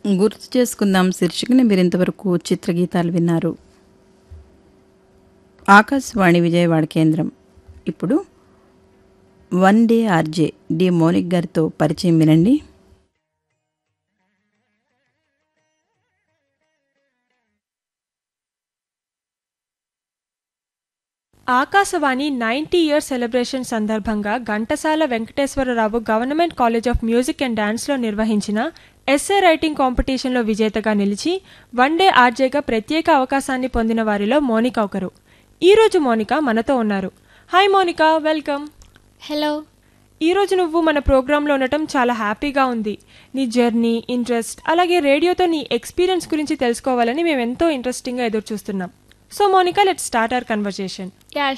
గుర్తు చేసుకుందాం శీర్షికన మీరు ఇంతవరకు చిత్రగీతాలు విన్నారు ఆకాశవాణి విజయవాడ కేంద్రం ఇప్పుడు one day RJ D Mounik గారితో పరిచయం వినండి ఆకాశవాణి నైంటీ ఇయర్ సెలబ్రేషన్ సందర్భంగా Ghantasala Venkateswararao government college of music and డాన్స్లో నిర్వహించిన ఎస్ఏ రైటింగ్ కాంపిటీషన్లో విజేతగా నిలిచి వన్ డే ఆర్జేగా ప్రత్యేక అవకాశాన్ని పొందిన వారిలో మోనిక ఒకరు ఈరోజు మోనిక మనతో ఉన్నారు హాయ్ మోనిక వెల్కమ్ హలో ఈరోజు నువ్వు మన ప్రోగ్రాంలో ఉండటం చాలా హ్యాపీగా ఉంది నీ జర్నీ ఇంట్రెస్ట్ అలాగే రేడియోతో నీ ఎక్స్పీరియన్స్ గురించి తెలుసుకోవాలని మేము ఎంతో ఇంట్రెస్టింగ్గా ఎదురు చూస్తున్నాం so Monika let start our conversation